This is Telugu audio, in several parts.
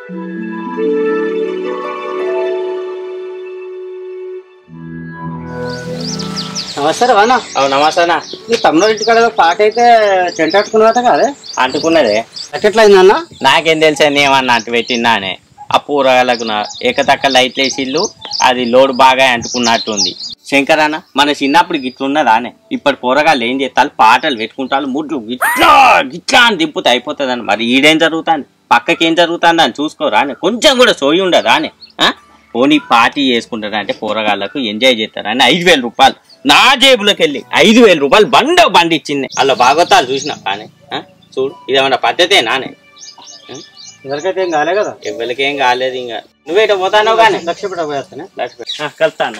నమస్తే వానా అవు నమస్తేనా నీ తమ్ముడు ఇంటికాడ ఏదో పాట అయితే టెంట్ కట్టుకున్నట కాదే అంటుకున్నదే ఎట్లా అయిందన్న నాకేం తెలుసా ఏమన్నా అంటు పెట్టినానే ఆ పూరగాలకు నా ఏకతక్క లైట్లు వేసిల్లు అది లోడ్ బాగా అంటుకున్నట్టుంది శంకరాన మన చిన్నప్పుడు గిట్లున్నదానే ఇప్పటి పూరగాళ్ళు ఏం చేస్తారు పాటలు పెట్టుకుంటారు ముడ్లు గిట్లా గిట్లా అని దింపుతే అయిపోతుందని మరి ఈడేం జరుగుతుంది పక్కకి ఏం జరుగుతుంది అని చూసుకోరానే కొంచెం కూడా సోయి ఉండదానే ఆ? పోనీ పార్టీ చేసుకుంటారా అంటే కూరగాళ్ళకు ఎంజాయ్ చేస్తారని ఐదు వేల రూపాయలు నా జేబులోకి వెళ్ళి ఐదు వేల రూపాయలు బండ బండి ఇచ్చింది అలా బాగోతాలు చూసినా కానీ ఆ? చూడు ఇదేమన్నా పద్ధతే నానే ఎవరికైతే ఏం కాలే కదా ఎవరికేం కాలేదు ఇంకా నువ్వేట పోతానో కానీ లక్ష పెట్ట పోయేస్తానే కలుస్తాను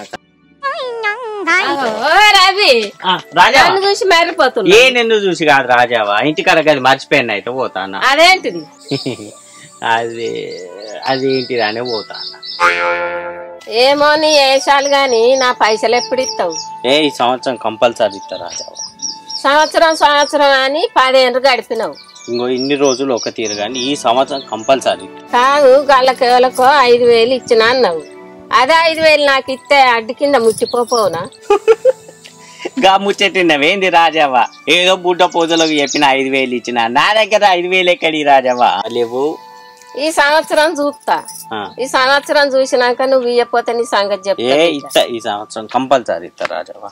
ఓ రవి రాజా నన్ను చూసి మర్రిపోతున్నా ఏ నిన్ను చూసి కాదు రాజావా ఇంటికాడ కానీ మర్చిపోయిన అయితే పోతానా అదేంటిది అది అదేంటిది అనే పోతానా ఏమో నీ వేషాలు గాని నా పైసలు ఎప్పుడు ఇస్తావు ఏ ఈ సంవత్సరం కంపల్సరీ ఇస్తా రాజావా సంవత్సరం సంవత్సరం అని పదేళ్ళు గడిపినావు ఇంకో ఇన్ని రోజులు ఒక తీరు కానీ ఈ సంవత్సరం కంపల్సరీ కాదు గళ్ళకేవలకో ఐదు వేలు ఇచ్చిన అన్నావు అదే ఐదు వేలు నాకు ఇస్తే అడ్డు కింద ముట్టిపోపోవునా గా ముచ్చటినవేంది రాజావా ఏదో బుడ్డ పూజలకు చెప్పిన ఐదు వేలు ఇచ్చిన నా దగ్గర ఐదు వేలు ఎక్కడి రాజావా లేవు ఈ సంవత్సరం చూస్తా ఆ. ఈ సంవత్సరం చూసినాక నువ్వు ఇయ్యపోతే నీ సంగతి ఏ చెప్తా ఇస్తా ఈ సంవత్సరం కంపల్సరీ ఇస్తా రాజావా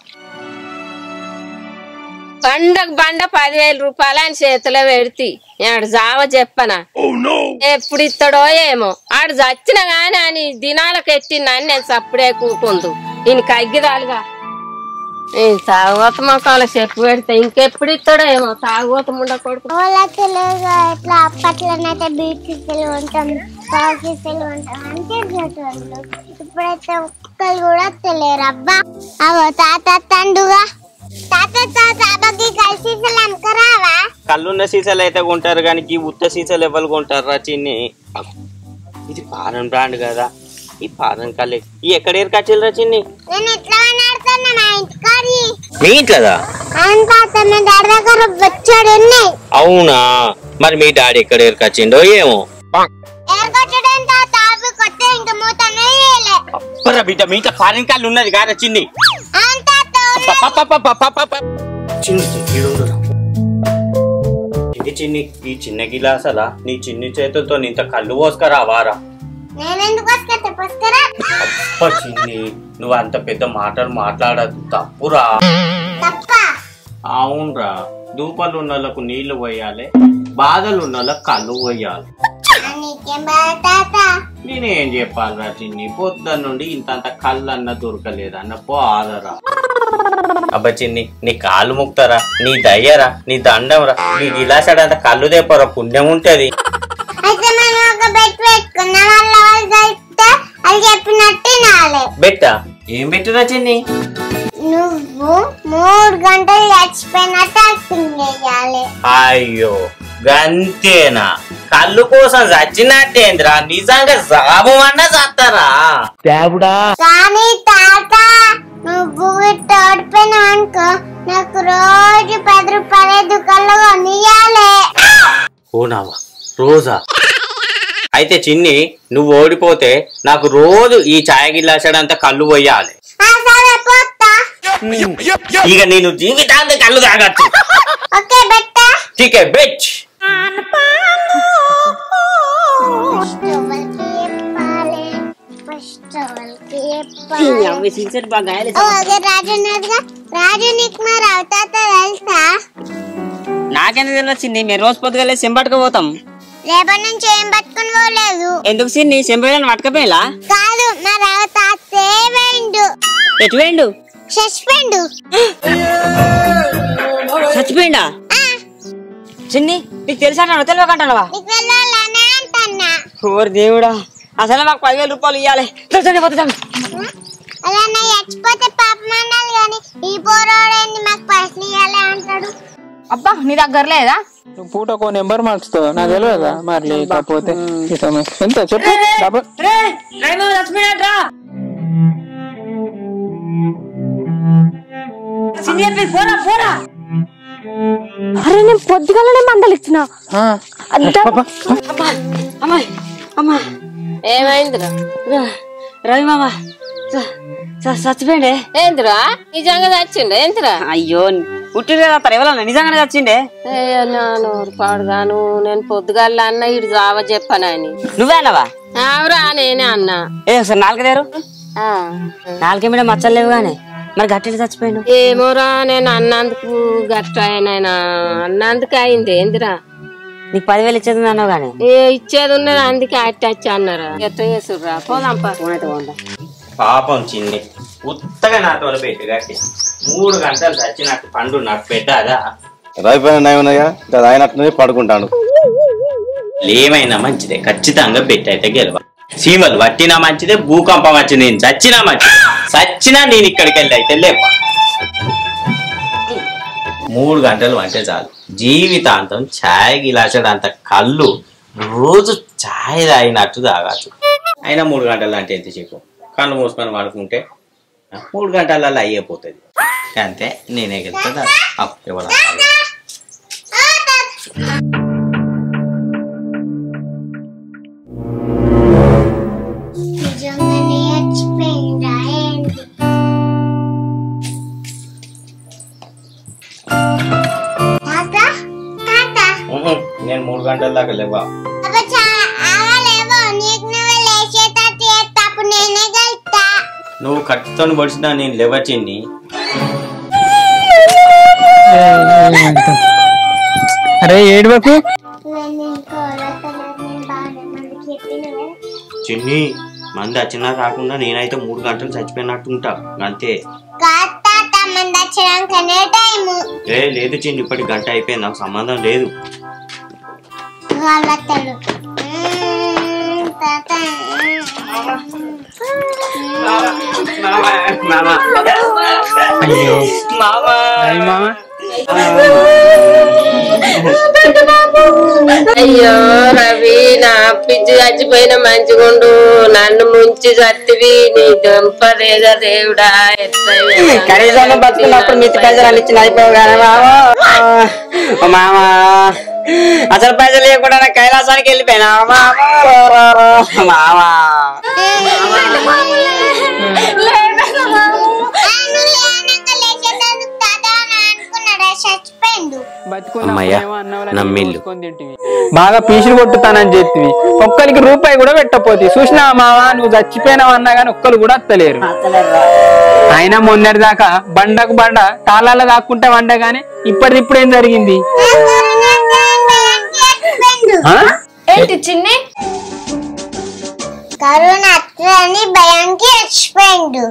బండకు బండ పదివేల రూపాయలు ఆయన చేతిలో పెడితే ఆడు జావ చెప్పనా ఎప్పుడు ఇస్తాడో ఏమో ఆడు చచ్చిన గాని అని దినాలకు ఎట్టిందని నేను సప్పుడే కూకుందు ఈయన కగ్గిదాలుగా తాగుబోత మొక్కలు చెప్పు పెడితే ఇంకెప్పుడు ఇస్తాడో ఏమో తాగుబోత ముండ కొడుకు వాళ్ళకి లేదు ఇట్లా అప్పట్లోనైతే బీచ్ తీసుకెళ్ళి ఉంటాం పార్క్ తీసుకెళ్ళి ఉంటాం అంటే చేసేటోళ్ళు ఇప్పుడైతే ఒక్కరు కూడా తెలియరు అబ్బా అవో తాత తండుగా తాత తాత అబ్బకి కలిసి అమ్మకరావా కళ్ళున్న సీసాలు అయితే కొంటారు కానీ ఈ ఉత్త సీసాలు ఎవరు కొంటారు రా చిన్ని ఇది పాలన్ బ్రాండ్ కదా ఈ పాలన్ కళ్ళే ఈ ఎక్కడ ఏరుకొచ్చారు రా చిన్ని నేను ఎట్లా ఆడుతున్నా మా ఇంటికాడి మీ ఇంట్లోదా అవును తాత మీ డాడీ దగ్గర వచ్చాడు ఉన్నాయి అవునా మరి మీ డాడీ ఎక్కడ ఏరుకొచ్చిండో ఏమో ఏర్కొట్టడం తాత అవి కొత్త ఇంకా మూతనే వేయలే అబ్బరా బిడ్డ మీ ఇంట్లో పాలన్ కళ్ళు ఉన్నది కాదా చిన్ని అవును తాత పపపపపపపప. చిన్ని ఈడుండురా. ఇది చిన్ని ఈ చిన్న గిలాసలా నీ చిన్ని చేతులతో ఇంత కళ్ళు పోసుకరావారా నేనెందుకు వస్తా పుస్తకరా అబ్బా చిన్ని నువ్వు అంత పెద్ద మాటలు మాట్లాడద్దు తప్పురా తప్ప అవునరా దూపలు ఉన్న వాళ్ళకు నీళ్లు పోయాలి బాధలు ఉన్న వాళ్ళకి కళ్ళు పోయాలి నీకేం బాధ తాత నేనేం చెప్పాలిరా చిన్ని పొద్దున్న నుండి ఇంతంత కళ్ళు అన్న దొరకలేదు అన్న పో ఆదరా అబ్బా చిన్ని నీ కాళ్ళు ముక్తారా నీ దయ్యరా నీ దండంరా నీ గిలాసాడంత కళ్ళు తెప్పరా పుణ్యం ఉంటది అయితే మనం ఒక బెట్ పెట్టుకున్నాం వాళ్ళ వాళ్ళు కలిస్తే అది చెప్పినట్టు నాలే బెట్ట ఏం పెట్టురా చిన్ని నువ్వు మూడు గంటలు చచ్చిపోయినట్టు యాక్టింగ్ చేయాలి అయ్యో గంతేనా కళ్ళు కోసం చచ్చినట్టేంద్రా నిజంగా సాబమన్నా చస్తారా కానీ తాత నువ్వు ఇట్లా ఓడిపోయినావు అనుకో నాకు రోజు పది రూపాయల దుకాణంలో కొనియాలి ఓనావా రోజా అయితే చిన్ని నువ్వు ఓడిపోతే నాకు రోజు ఈ ఛాయ గిల్లాసడంతా కళ్ళు పోయాలి ఆ సరే పోతా ఇక నేను జీవితాంతం కళ్ళు తాగచ్చు ఓకే బెట్ట ఠీకే బెచ్ ఫస్ట్ వాళ్ళకి చెప్పాలి ఫస్ట్ వాళ్ళకి చెప్పాలి ఓ, అదే రాజు ఉన్నదిగా రాజు నీకు మరి అవుతాత తెలుసా నాకెందుకు తెలిసింది మేము రోజు పొద్దుగలే సెంబట్టుకు పోతాం రేపటి నుంచి ఏం పట్టుకుని పోలేదు ఎందుకు సిన్ని సెంబడిని పట్టుకపోయిలా కాదు మరి అవుతాతే వేండు ఎటు వేయండు సస్పెండ్ చచ్చిపోయిండా చిన్ని నీకు తెలుసా నన్ను తెలియకంటావా నీకు వెళ్ళాలనే అంటన్నా ఓరి దేవుడా అసలు మాకు పదివేల రూపాయలు ఇవ్వాలి పోతాం అలా నా చచ్చిపోతే పాపం అనాలి కానీ ఈ పోరాడేంది మాకు పైసలు ఇవ్వాలి అంటాడు అబ్బా నీ దగ్గర లేదా నువ్వు పూటకో నెంబర్ మార్చుతావు నాకు తెలియదా మరి లేకపోతే ఈ సమస్య ఎంత చెప్పు డబ్బు చచ్చిపోయినట్రా పోరా పోరా అరే నేను పొద్దుగాలనే మందలు ఇచ్చిన ఆ, అమ్మాయి అమ్మా ఏమైందిరా రవి మామ చచ్చిపోయిండే ఏందిరా నిజంగా చచ్చిండే ఏందిరా అయ్యో పుట్టిరు కదా ఎవరన్నా నిజంగానే చచ్చిండే అయ్యో నా నోరు పాడుగాను నేను పొద్దుగాల అన్న ఇటు జావ చెప్పనని నువ్వే అన్నవా ఆవురా నేనే అన్నా ఏ ఒకసారి నాలుగదేరు ఆ. నాలుగే మీద మచ్చలు లేవు గానే మరి గట్టిగా చచ్చిపోయాడు ఏమోరా నేను అన్నందుకు గట్ట ఆయన అన్నందుకు అయింది ఏందిరా నీకు పదివేలు ఇచ్చేది అన్నావు గానే ఏ ఇచ్చేది ఉన్నది అందుకే అట్టచ్చి అన్నారా ఎట్ట చేసుర్రా పోదాంపా ఫోనైతే పోందా పాపం చిన్ని ఉత్తగా నాతో పెట్టి కట్టి మూడు గంటలు చచ్చి నాకు పండు నాకు పెట్టాదా రైపోయిన నయమనయ్య అది అయినట్టునే పడుకుంటాను ఏమైనా మంచిదే ఖచ్చితంగా పెట్టి అయితే గెలవ సీమలు పట్టినా మంచిదే భూకంపం వచ్చింది నేను చచ్చినా మంచిదే చచ్చినా నేను ఇక్కడికి వెళ్ళి అయితే లేప మూడు గంటలు అంటే చాలు జీవితాంతం ఛాయ్ గిలాసడు అంత కళ్ళు రోజు ఛాయ్ తాగినట్టు తాగచ్చు అయినా మూడు గంటలు అంటే ఎంత చెప్పు కళ్ళు మూసుకొని పడుకుంటే మూడు గంటలలో అయ్యిపోతుంది అంతే నేనే గెలుతుంది ఎవరు నిజంగానే చచ్చిపోయిందా ఏంటి తాత తాత ఉహు, నేను మూడు గంటల దాకా లేవా అబ్బా చా- ఆగలేవో నీకు నువ్వు లేచేటట్టు చేస్తా అప్పుడు నేనే గెలుస్తా నువ్వు కట్టుతో పడిచినా నేను లేవచ్చింది అరే ఏడువకు నేను ఇంకో రకలేదు నేను బాగానే మందికి చెప్పిన కదా చిన్ని మంది వచ్చినా రాకుండా నేనైతే మూడు గంటలు చచ్చిపోయినట్టుంటా అంతే కాదు తాత మంది వచ్చినాకనే టైము ఏ లేదు చిన్ని ఇప్పటి గంట అయిపోయింది నాకు సంబంధం లేదు వాళ్ళత్తలు తాత అయ్యో అయ్య మామ అయ్యో రవి నా పిచ్చి చచ్చిపోయిన మంచిగుండు నన్ను ముంచి చత్తివి నీ దొంపదేగా దేవుడా ఎట్లా కనీసం బతుకున్నప్పుడు మిత్తి పైసలు ఇచ్చిన అయిపోయావు కానీ మామ మామ అసలు పైసలు లేకుండా నా కైలాసానికి వెళ్ళిపోయినా మామ మామ చచ్చిపోయిండు అమ్మయ్య, నమ్మిల్లు. బాగా పీసులు కొట్టుతానని చెప్పి ఒక్కరికి రూపాయి కూడా పెట్టపోతే చూసినా మావా నువ్వు చచ్చిపోయినావు అన్నా గానీ ఒక్కరు కూడా అత్తలేరు అయినా మొన్నటి దాకా బండకు బండ తాళాల దాక్కుంటే వంట గానీ ఇప్పటిదిప్పుడు ఏం జరిగింది ఆ? ఏంటి చిన్ని కరోనా అత్తని భయానికి చచ్చిపోయిండు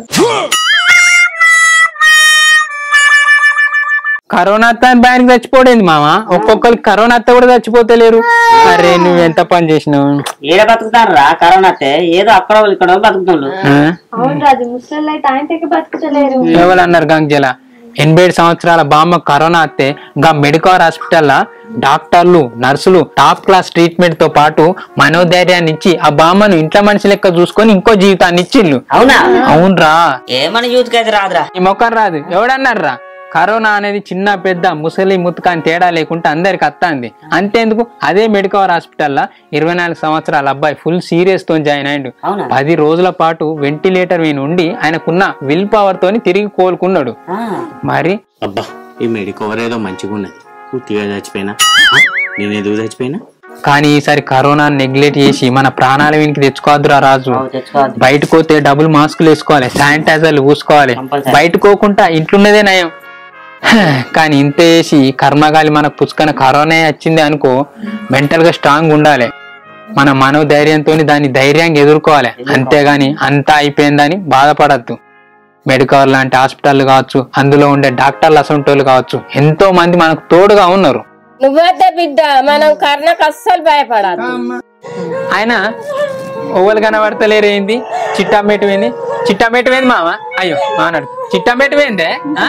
కరోనా అత్త అని భయానికి చచ్చిపోడేంది మామ ఒక్కొక్కరికి కరోనా అత్త కూడా చచ్చిపోతలేరు అరే నువ్వు ఎంత పని చేసినావు ఏడ బతుకుతారా కరోనా అయితే ఏదో అక్కడ ఇక్కడ బతుకుతుండ్రు ఆ? అవును రాజు ముసలి అయితే ఆయన బతుకుతలేరు ఎవరు అన్నారు గంగజల ఎనభై ఏడు సంవత్సరాల బామ్మ కరోనా వస్తే గా మెడికవర్ హాస్పిటల్ డాక్టర్లు నర్సులు టాప్ క్లాస్ ట్రీట్మెంట్ తో పాటు మనోధైర్యాన్ని ఇచ్చి ఆ బామ్మను ఇంట్లో మనిషి లెక్క చూసుకొని ఇంకో జీవితాన్ని ఇచ్చిళ్ళు అవునా అవునరా ఏమని యూత్ కి అయితే రాదురా ఈ మొక్కరు రాదు ఎవడన్నారా కరోనా అనేది చిన్న పెద్ద ముసలి ముత్తుక అని తేడా లేకుండా అందరికి అత్తాంది అంతేందుకు అదే మెడికవర్ హాస్పిటల్లో ఇరవై నాలుగు సంవత్సరాల అబ్బాయి ఫుల్ సీరియస్ తో జాయిన్ అయ్యిండు అవునా? పది రోజుల పాటు వెంటిలేటర్ మీద ఉండి ఆయనకున్న విల్ పవర్ తోని తిరిగి కోలుకున్నాడు ఆ, మరి అబ్బా ఈ మెడికవర్ ఏదో మంచిగా ఉన్నది పూర్తిగా చచ్చిపోయినా ఆ, నేను ఎదుగు చచ్చిపోయినా కానీ ఈసారి కరోనా నెగ్లెక్ట్ చేసి మన ప్రాణాల వీనికి తెచ్చుకోవద్దురా రాజు అవు తెచ్చుకోవద్దు బయటకు పోతే డబుల్ మాస్కులు వేసుకోవాలి శానిటైజర్లు పూసుకోవాలి Compulsory. బయటకు పోకుండా ఇంట్లోన్నదే నయం హ, కానీ ఇంత వేసి కర్మగాలి మనకు పుచ్చుకన కరోనా వచ్చింది అనుకో మెంటల్ గా స్ట్రాంగ్ ఉండాలి మన మనోధైర్యంతో దాన్ని ధైర్యంగా ఎదుర్కోవాలి అంతేగాని అంతా అయిపోయిందని బాధపడద్దు మెడికవర్ లాంటి హాస్పిటల్ కావచ్చు అందులో ఉండే డాక్టర్లు అసంటోళ్ళు కావచ్చు ఎంతో మంది మనకు తోడుగా ఉన్నారు నువ్వైతే బిడ్డ మనం కర్ణకు అస్సలు భయపడద్దు ఆయన ఓవలు కనబడతలేరు ఏంది చిట్టామెటు ఏంది చిట్టామెటు ఏంది మామ అయ్యో మానాడు చిట్టామెటు ఏందే ఆ?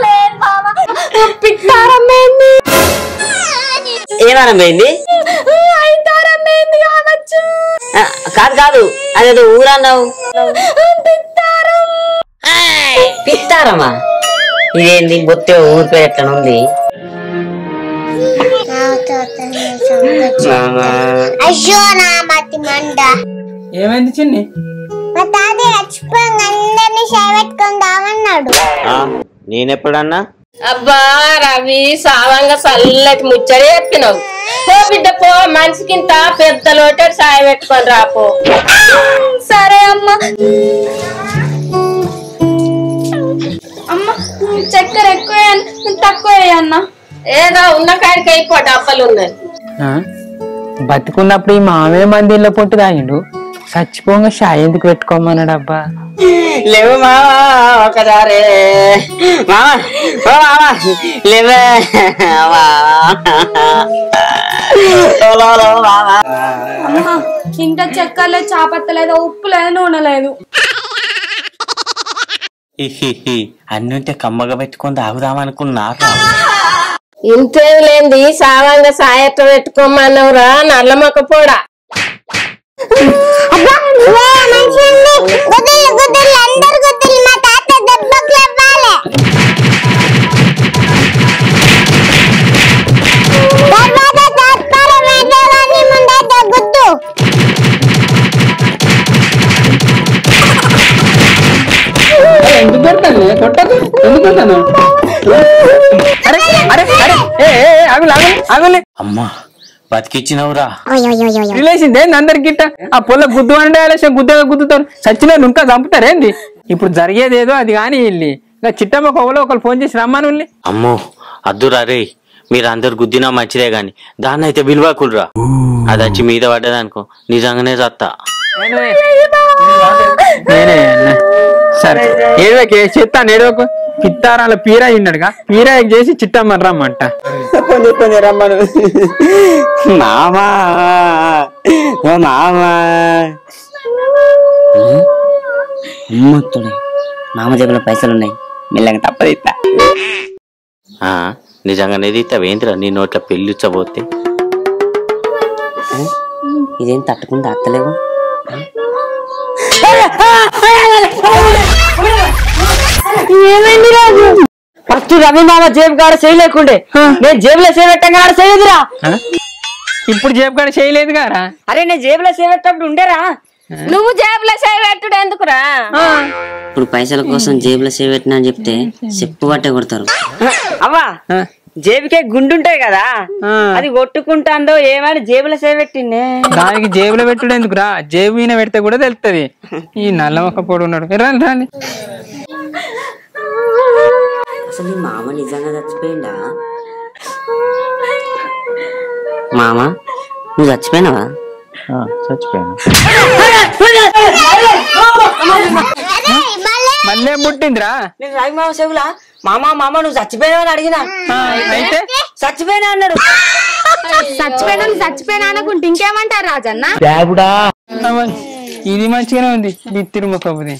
ఏమనమైంది ఆ, కాదు కాదు అదేదో ఊరన్నావు పిత్తారమ్మా ఇదేంది బొత్తే ఊరి పేరు ఎట్లా ఉంది అయ్యో నా మచ్చ నెత్తి మంట ఏమైంది చిన్ని మా తాత చచ్చిపోయి అందరినీ షాయ్ పెట్టుకొని దామన్నాడు ఆ, నేనెప్పుడన్నా అబ్బా రవి సావంగా చల్లటి ముచ్చడి చెప్పినావు పో బిడ్డ పో మనిషికింత పెద్ద లోటెడు సాయ పెట్టుకొని రాపో సరే అమ్మ అమ్మ చక్కెర ఎక్కువ వేయను, తక్కువ అన్న ఏదో ఉన్న కాడికి అయిపో డబ్బలు ఉన్నది ఆ? బతికున్నప్పుడు ఈ మామే మందిలో పొట్టు తాగిండు చచ్చిపోగా షాయ్ ఎందుకు పెట్టుకోమన్నాడు అబ్బా లేవు మామా ఒకసారి మామా ఓ మామా లేవే మామా. ఓ లో లో మామా. అమ్మ ఇంకా చక్కెర లేదు చాపత్త లేదు ఉప్పు లేదు నూనె లేదు హిహిహి అన్నుంటే కమ్మగా పెట్టుకొని తాగుదామనుకున్నారు ఇంతేం లేంది సావంగా సాయట పెట్టుకోమన్నవురా నల్ల మొక్క పోడా అబ్బా ఇవే మంచిగుంది గుద్దులు గుద్దులు అందరు గుద్దులు మా తాత దెబ్బకు లేవాలి తర్వాత తాత్పరం వేద్దామని ముందైతే గుద్దు ఎందుకు పెడతాను కొట్టకు ఎందుకు కొట్టాను అరే అరే అరే ఏ ఏ, ఏ, ఆగులే ఆగులే ఆగులే అమ్మా బతికిచ్చినవురా రిలేషన్ ఏంది అందరికి గిట్ట ఆ పొల్ల గుద్దు అంటే ఆలస్యం గుద్దగా గుద్దుతారు సచిన ఇంకా చంపుతారు ఏంది ఇప్పుడు జరిగేది ఏదో అది కానీ వెళ్ళి ఇంకా చిట్టమ్మ ఒకళ్ళు ఒకరు ఫోన్ చేసి రమ్మని వెళ్ళి అమ్మో అద్దురా రే మీరు అందరు గుద్దినా మంచిదే గాని దాన్ని అయితే విలువకుడురా అది వచ్చి మీద పడ్డదనుకో నిజంగానే చత్తా నేనే అన్న. సరే ఏడవకే చెత్తాను ఏడవకు పిత్తారాల పీరా ఉన్నాడుగా పీరా చేసి చిట్టమ్మని రమ్మంట కొంచెం కొంచెం రమ్మను మామా ఓ మామా అమ్మొత్తుడే మామ జేబులో పైసలు ఉన్నాయి మెల్లగా తప్పదు ఇట్లా ఆ, నిజంగానే తీస్తావేంద్రా నీ నోట్ల పెళ్ళిచ్చబోతే ఇదేం తట్టుకుంది అత్తలేవు ఫస్ట్ రవి మామ జేబు కాడ చేయలేకుండే నేను జేబులో సేవెట్టంగా ఆడ చేయదురా ఆ? ఇప్పుడు జేబు కాడ చేయలేదు గారా అరే నేను జేబులో సేవెట్టప్పుడు ఉండేరా నువ్వు జేబులో చేయి పెట్టుడు ఎందుకురా ఇప్పుడు పైసల కోసం జేబులో సేవ్ పెట్టినా అని చెప్తే చెప్పు పట్టే కొడతారు అవ్వా ఆ. జేబుకే గుండుంటాయి కదా ఆ. అది కొట్టుకుంటాందో ఏమని జేబులో సేవెట్టిండే దానికి జేబులో పెట్టుడు ఎందుకురా జేబు మీద పెడితే కూడా తెలుస్తుంది ఈ నల్ల మొక్క పొడి ఉన్నాడు ఏ రాని రాని అసలు నీ మామ నిజంగా చచ్చిపోయిందా మామ నువ్వు చచ్చిపోయినావా చచ్చిపోయాను మళ్ళీ ఏం పుట్టిందిరా నేను రవి మామ చెవులా మామ మామ నువ్వు చచ్చిపోయినావని అడిగినా ఆ, అయితే చచ్చిపోయినా అన్నాడు చచ్చిపోయినా చచ్చిపోయినా అనుకుంటే ఇంకేమంటారు రాజన్న అవ్వ, ఇది మంచిగానే ఉంది బిత్తిరి మొక్కది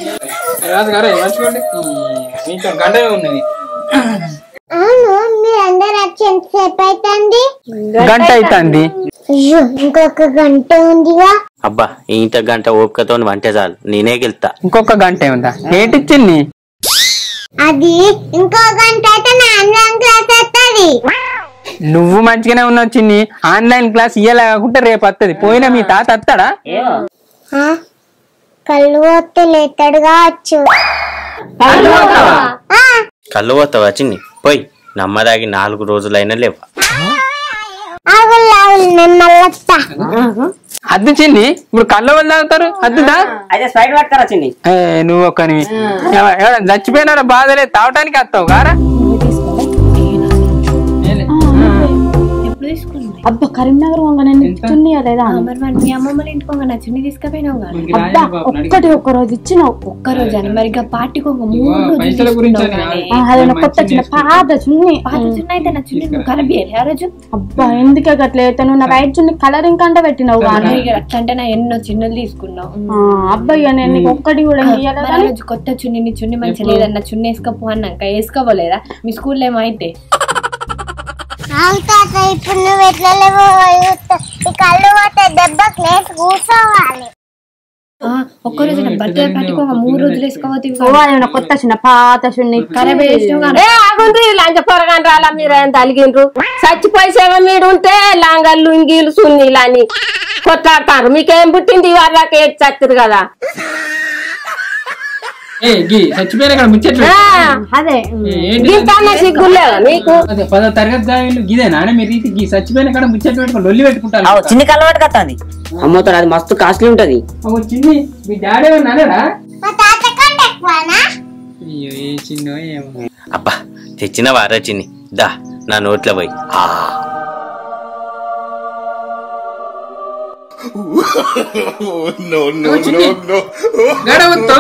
అవును మీరందరూ వచ్చి ఎంతసేపు అవుతుంది గంట అవుతుంది అయ్యో ఇంకొక గంట ఉందిగా అబ్బా ఇంత గంట ఓపికతో వంటే చాలు నేనే గెలుతా ఇంకొక గంట ఉందా ఏటిచ్చింది అది ఇంకో గంట అయితే నా ఆన్లైన్ క్లాస్ వస్తుంది నువ్వు మంచిగానే ఉన్నావు చిన్ని ఆన్లైన్ క్లాస్ ఇయ్యాల కాకుంటే రేపు వస్తుంది పోయినా మీ తాత వస్తాడా కళ్ళు పోతే లేతాడు కావచ్చు ఆ, కళ్ళు పోతావా చిన్ని పోయి నమ్మదాగి నాలుగు రోజులైనా లేవు ఆగులు ఆగులు నేను మళ్ళొస్తా అద్దు చిన్ని ఇప్పుడు కళ్ళు వాళ్ళు తాగుతారు అద్దుదా అయితే స్ప్రైట్ పట్టుకరా చిన్ని ఏ, నువ్వు ఒక్కని చచ్చిపోయినారా బాధలే తాగటానికి వస్తావు కారా అబ్బా కరీంనగర్ వంగనే చున్నీ లేదా మరి వాడు మీ అమ్మమ్మల ఇంటికి వంగ నా చున్ని తీసుకుపోయినావు కదా అబ్బా ఒక్కటి ఒక్క రోజు ఇచ్చినావు ఒక్క రోజు అని మరి ఇక పార్టీకి ఒక మూడు రోజులు తీసుకున్నావు కానీ. ఆ, అదేనా కొత్త చిన్న పాత చున్నీ పాత చున్ని అయితే నా చున్ని నువ్వు కలర్ ఆ రోజు అబ్బా ఎందుకే గట్ల అయితే నువ్వు నా వైట్ చున్నీ కలరింగ్ కంటే పెట్టినావు కానీ ఇక అట్లంటే నా ఎన్నో చిన్నలు తీసుకున్నావు ఆ, అబ్బాయి నేను నీకు ఒక్కటి కూడా ఇయ్యలే మరి ఆ రోజు కొత్త చున్ని నీ చున్ని మంచి లేదన్న చున్ని వేసుకోపో అన్నాక వేసుకోపోలేదా మీ స్కూల్లో ఏమో అయితే ఆగు తాత ఇప్పుడు నువ్వు ఎట్లా లేవో ఈ కళ్ళు పోతే దెబ్బకి లేచి కూర్చోవాలి ఆ, ఒక్క రోజు బర్త్డే పార్టీకి ఒక మూడు రోజులు వేసుకోవద్దు ఓ అదేమన్నా కొత్త చిన్న పాత చిన్న ఖరాబ్ చేసినావు ఏ ఆగుండ్రి లంచ పొరగాని రాలా మీరేం తలిగిండ్రు చచ్చిపోయి సేవ మీరు ఉంటే లాంగళ్ళు ఇంగీలు సున్నీలు అని కొట్లాడతారు మీకేం పుట్టింది వాళ్ళకి ఏడ్చి చచ్చారు కదా ఏ గీ చచ్చిపోయిన ఇక్కడ ముచ్చట్లు ఆ, అదే ఏంటి గింతన్న సిగ్గులేదా నీకు అదే పదో తరగతి చదివిన గిదేనా మీ రీతి గీ చచ్చిపోయిన కాడ ముచ్చట్లు పెట్టుకుని లొల్లి పెట్టుకుంటాను అవు చిన్న కలవాటు కత్తాంది అమ్మతాడు అది మస్తు కాస్ట్లీ ఉంటది అవు చిన్ని మీ డాడీ ఏమన్నా అన్నాడా మా తాత కంటే ఎక్కువనా అయ్యో ఏ చిన్నో ఏమో అబ్బా తెచ్చిన వారా చిన్ని దా నా నోట్లో పోయి ఆ గడవద్దు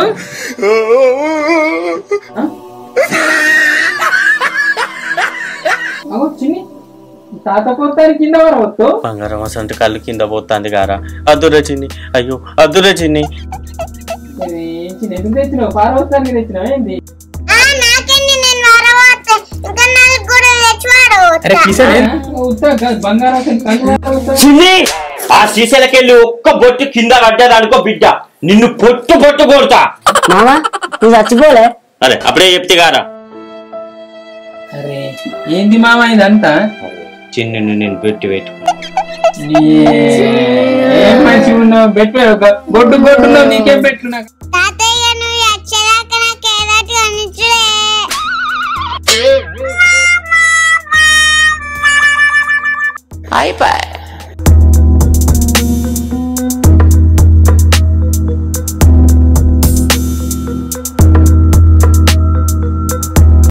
అవు చిన్ని తాత పోతారు కింద వరవద్దు బంగారం అసంటి కళ్ళు కింద పోతుంది గారా అద్దురా చిన్ని అయ్యో అద్దురా చిన్ని చిన్న ఎందుకు తెచ్చినావు పారవస్తానికి తెచ్చినావు ఏంది ఆ నాకెన్ని నేను వరవతే ఇంకా నాలుగు కూడా తెచ్చివాడు అరే కిషన్ ఉత్తా కాదు, బంగారం అసలు కళ్ళు వరవస్తావు. చిన్ని ఆ సీసలకెళ్ళి ఒక్క బొట్టు కింద పడ్డది అనుకో బిడ్డ నిన్ను పొట్టు పొట్టు కొడతా మామా నువ్వు చచ్చిపోలే అరే అప్పుడే చెప్తే గారా అరే ఏంది మామ ఇదంతా చిన్ను నేను పెట్టి పెట్టు ఏం మంచి ఉన్నావు పెట్టు గొడ్డు గొడ్డున్నావు నీకేం పెట్టు నాకు తాతయ్య నువ్వు వచ్చేదాకా నాకు ఏదోటి కొనిచ్చుడే అయిపోయి